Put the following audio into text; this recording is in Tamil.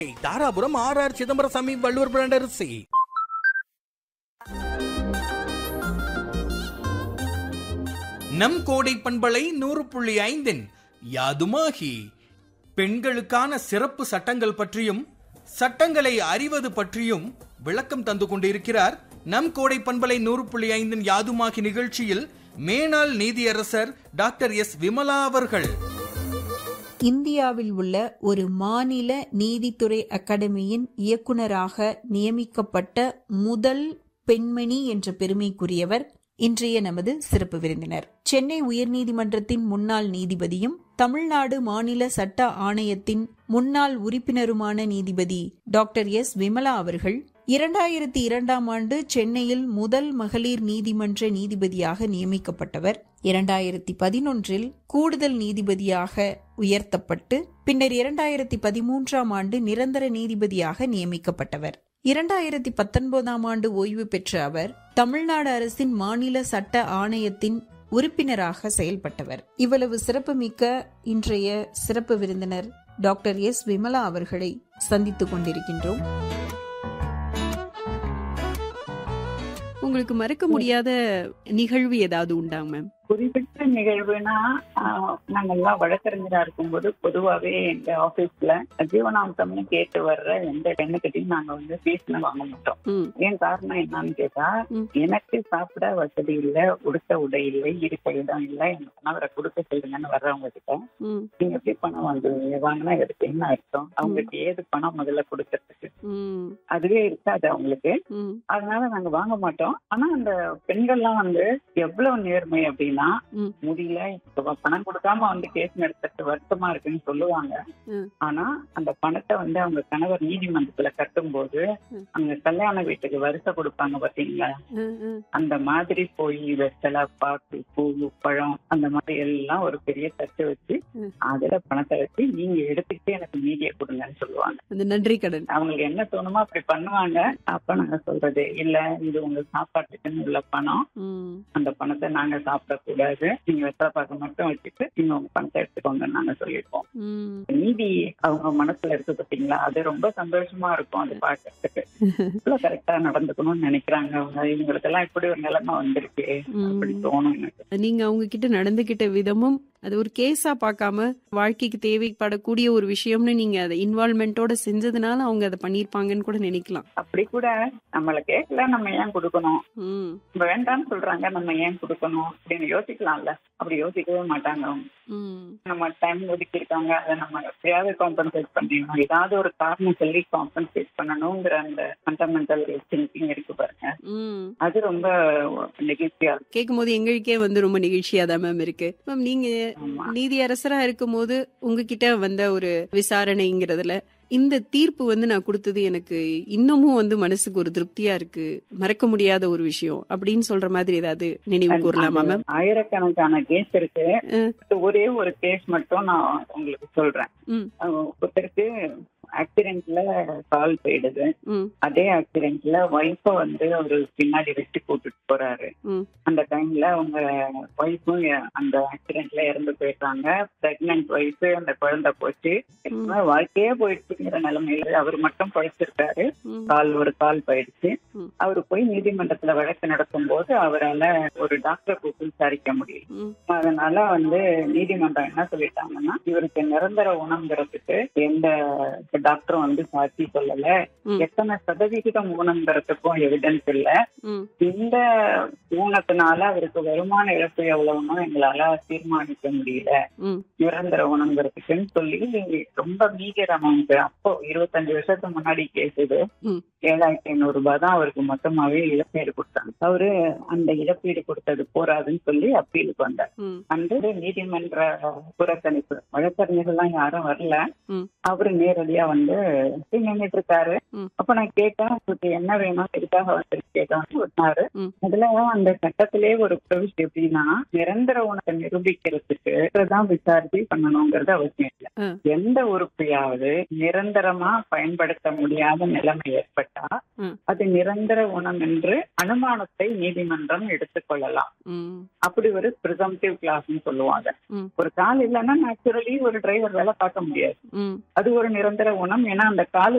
Dharapuram R R Chidambarasamy Valluvar brand அரிசி நம் கோடை பண்பலை நூறு புள்ளி ஐந்தின் யாதுமாகி பெண்களுக்கான சிறப்பு சட்டங்கள் பற்றியும் சட்டங்களை அறிவது பற்றியும் விளக்கம் தந்து கொண்டிருக்கிறார் நம் கோடை பண்பலை நூறு புள்ளி ஐந்தின் யாதுமாகி நிகழ்ச்சியில் மேனாள் நீதியரசர் டாக்டர் எஸ் விமலா அவர்கள் இந்தியாவில் உள்ள ஒரு மாநில நீதித்துறை அகாடமியின் இயக்குனராக நியமிக்கப்பட்ட முதல் பெண்மணி என்ற பெருமைக்குரியவர் இன்றைய நமது சிறப்பு விருந்தினர் சென்னை உயர்நீதிமன்றத்தின் முன்னாள் நீதிபதியும் தமிழ்நாடு மாநில சட்ட ஆணையத்தின் முன்னாள் உறுப்பினருமான நீதிபதி டாக்டர் எஸ் விமலா அவர்கள் இரண்டாயிரத்தி இரண்டாம் ஆண்டு சென்னையில் முதல் மகளிர் நீதிமன்ற நீதிபதியாக நியமிக்கப்பட்டவர் இரண்டாயிரத்தி பதினொன்றில் கூடுதல் நீதிபதியாக உயர்த்தப்பட்டு பின்னர் இரண்டாயிரத்தி பதிமூன்றாம் ஆண்டு நிரந்தர நீதிபதியாக நியமிக்கப்பட்டவர் இரண்டாயிரத்தி பத்தொன்பதாம் ஆண்டு ஓய்வு பெற்ற அவர் தமிழ்நாடு அரசின் மாநில சட்ட ஆணையத்தின் உறுப்பினராக செயல்பட்டவர் இவ்வளவு சிறப்புமிக்க இன்றைய சிறப்பு விருந்தினர் டாக்டர் எஸ் விமலா அவர்களை சந்தித்துக் கொண்டிருக்கின்றோம் உங்களுக்கு மறக்க முடியாத நிகழ்வு ஏதாவது உண்டாங்க மேம் குறிப்பிட்ட நிகழ்வுனா ஆஹ், நாங்கெல்லாம் வழக்கறிஞரா இருக்கும்போது பொதுவாவே எங்க ஆபீஸ்ல ஜீவனாம்சம்னு கேட்டு வர்ற எந்த பெண்ணுக்கிட்டையும் நாங்க வந்து ஃபீஸ்னு வாங்க மாட்டோம் ம், ஏன் காரணம் என்னன்னு கேட்டா ம். எனக்கு சாப்பிட வசதி இல்ல உடுத்த உடை இல்லை இருக்க இடம் இல்லை என் கணவரை கொடுக்க சொல்லுங்கன்னு வர்றவங்க கிட்ட ம், நீங்க எப்படி பணம் வாங்குவீங்க வாங்கினா இதுக்கு என்ன அர்த்தம் அவங்களுக்கு ஏது பணம் முதல்ல கொடுக்கறதுக்கு ம், அதுவே இருக்காது அவங்களுக்கு ம், அதனால நாங்க வாங்க மாட்டோம் ஆனா அந்த பெண்கள்லாம் வந்து எவ்வளவு நேர்மை அப்படின்னா ம். முடியல இப்ப பணம் கொடுக்காம வந்து கேஸ் நடத்துறது வருத்தமா இருக்குன்னு சொல்லுவாங்க ம். ஆனா அந்த பணத்தை வந்து அவங்க கணவர் நீதிமன்றத்துல கட்டும் போது ம். அங்க கல்யாண வீட்டுக்கு வரிசை கொடுப்பாங்க பாத்தீங்களா ம், ம். அந்த மாதிரி போய் வெத்தலை பாக்கு பூ பழம் அந்த மாதிரி எல்லாம் ஒரு பெரிய தட்டு வச்சு ம். அதுல பணத்தை வச்சு நீங்க எடுத்துக்கிட்டு எனக்கு மீதியை கொடுங்கன்னு சொல்லுவாங்க அந்த நன்றி கடன் அவங்களுக்கு என்ன தோணுமோ அப்படி பண்ணுவாங்க அப்ப நாங்க சொல்றது இல்ல இது உங்க சாப்பாட்டுக்குன்னு உள்ள பணம் ம், அந்த பணத்தை நாங்க சாப்பிடக்கூடாது நீங்க வெத்தலை பாக்க மட்டும் வச்சுட்டு நீங்க உங்க பணத்தை எடுத்துக்கோங்கன்னு நாங்க சொல்லியிருப்போம் ம். நீதி அவங்க மனசுல இருக்கு பாத்தீங்களா அது ரொம்ப சந்தோஷமா இருக்கும் அது பாக்குறதுக்கு இவ்வளவு கரெக்டா நடந்துக்கணும்னு நினைக்கிறாங்க அவங்க இவங்களுக்கு எல்லாம் இப்படி ஒரு நிலைமை வந்திருக்கு அப்படி ம். தோணும் எனக்கு நீங்க அவங்க கிட்ட நடந்துகிட்ட விதமும் அது ஒரு கேஸா பார்க்காம வாழ்க்கைக்கு தேவைப்படக்கூடிய ஒரு விஷயம்னு நீங்க அதை இன்வால்மெண்டோட செஞ்சதுனால அவங்க அதை பண்ணிருப்பாங்கன்னு கூட நினைக்கலாம் அப்படி கூட நம்மள கேட்கல நம்ம ஏன் கொடுக்கணும் ம், வேண்டாம்னு சொல்றாங்க நம்ம ஏன் கொடுக்கணும் அப்படின்னு யோசிக்கலாம்ல அப்படி யோசிக்கவே மாட்டாங்க அவங்க ம், நம்ம டைம் ஒதுக்கி இருக்காங்க அதை நம்ம எப்படியாவது காம்பன்சேட் பண்ணிடணும் ஏதாவது ஒரு காரணம் சொல்லி காம்பன்சேட் பண்ணணுங்கிற அந்த ஃபண்டமெண்டல் திங்கிங் இருக்கு பாருங்க ம். அது ரொம்ப நெகிழ்ச்சியா இருக்கு கேட்கும் போது எங்களுக்கே வந்து ரொம்ப நிகழ்ச்சியா தான் மேம் இருக்கு மேம் நீங்க ஆமா. நீதி அரசரா இருக்கும்போது உங்ககிட்ட வந்த ஒரு விசாரணைங்கிறதுல இந்த தீர்ப்பு வந்து நான் கொடுத்தது எனக்கு இன்னமும் வந்து மனசுக்கு ஒரு திருப்தியா இருக்கு மறக்க முடியாத ஒரு விஷயம் அப்படின்னு சொல்ற மாதிரி ஏதாவது நினைவு கூறலாமா மேம் ஆயிரக்கணக்கான கேஸ் இருக்கு ம். ஒரே ஒரு கேஸ் மட்டும் நான் உங்களுக்கு சொல்றேன் ம். அஹ் ஒருத்தருக்கு ஆக்சிடென்ட்ல கால் போயிடுது ம், அதே ஆக்சிடென்ட்ல ஒய்ஃப வந்து ஒரு பின்னாடி வெட்டி போட்டுட்டு போறாரு ம். அந்த டைம்ல அவங்க ஒய்ஃபும் அந்த ஆக்சிடென்ட்ல இறந்து போயிடுறாங்க பிரெக்னன்ட் ஒய்ஃப் அந்த குழந்தை போச்சு இப்ப வாழ்க்கையே போயிடுச்சுங்கிற நிலைமையில அவர் மட்டும் பழிச்சிருக்காரு ம், கால் ஒரு கால் போயிடுச்சு ம். அவர் போய் நீதிமன்றத்துல வழக்கு நடத்தும் போது அவரால ஒரு டாக்டரை கூப்பிட்டு விசாரிக்க முடியல ம், அதனால வந்து நீதிமன்றம் என்ன சொல்லிட்டாங்கன்னா இவருக்கு நிரந்தர ஊனம்ங்கிறதுக்கு எந்த டாக்டரும் வந்து சாட்சி சொல்லல ம். எத்தனை சதவிகிதம் ஊனம்ங்கிறதுக்கும் எவிடன்ஸ் இல்ல ம், இந்த ஊனத்தினால அவருக்கு வருமான இழப்பு எவ்வளவுன்னு எங்களால தீர்மானிக்க முடியல ம், நிரந்தர ஊனம்ங்கிறதுக்குன்னு சொல்லி ரொம்ப மீடியர் அமௌண்ட் அப்போ இருபத்தஞ்சு வருஷத்துக்கு முன்னாடி கேஸ் இது ம். ஏழாயிரத்தி ஐநூறு ரூபாய் தான் அவருக்கு மொத்தமாவே இழப்பீடு கொடுத்தாங்க அவரு அந்த இழப்பீடு கொடுத்தது போராதுன்னு சொல்லி அப்பீலுக்கு வந்தார் ம், அந்த நீதிமன்ற புறக்கணிப்பு வழக்கறிஞர்கள்லாம் யாரும் வரல ம். அவரு நேரடியா வந்து நின்றுட்டு இருக்காரு ம். அப்ப நான் கேட்டேன் உங்களுக்கு என்ன வேணும் எதுக்காக வந்து கேட்டோம்னு சொன்னாரு ம். முதல்ல அந்த சட்டத்திலே ஒரு ப்ரொவிஷன் எப்படின்னா நிரந்தர உணத்தை நிரூபிக்கிறதுக்கு தான் விசாரிச்சு பண்ணணுங்கிறது அவசியம் இல்லை ஆ. எந்த உறுப்பையாவது நிரந்தரமா பயன்படுத்த முடியாத நிலைமை ஏற்பட்டா ம். அது நிரந்தர உணம் என்று அனுமானத்தை நீதிமன்றம் எடுத்துக்கொள்ளலாம் ம், அப்படி ஒரு ப்ரிசம்டிவ் கிளாஸ்னு சொல்லுவாங்க ம். ஒரு கால் இல்லைன்னா நேச்சுரலி ஒரு டிரைவர் வேலை பார்க்க முடியாது ம், அது ஒரு நிரந்தர உணம் ஏன்னா அந்த கால்